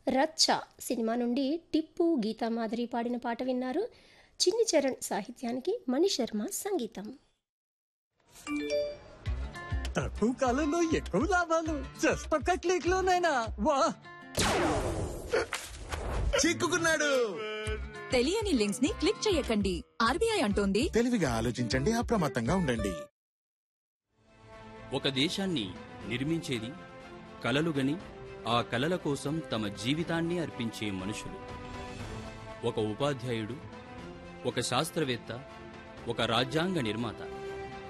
రచ్చ సినిమా నుండి టిప్పు గీతా మాధురి పాడిన పాట విన్నారు చిన్ని చరణ్ సాహిత్యానికి మణిశర్మ సంగీతం తక్కువ కాలంలో ఎక్కువ లాభాలు జస్ట్ ఒక్క క్లిక్ లోనైనా వా చిక్కుకున్నాడు తెలియని లింక్స్ ని క్లిక్ చేయకండి ఆర్బీఐ అంటోంది తెలివిగా ఆలోచించండి అప్రమత్తంగా ఉండండి ఒక దేశాన్ని నిర్మించేది కలలుగని ఆ కలల కోసం తమ జీవితాన్ని అర్పించే మనుషులు ఒక ఉపాధ్యాయుడు ఒక శాస్త్రవేత్త ఒక రాజ్యాంగ నిర్మాత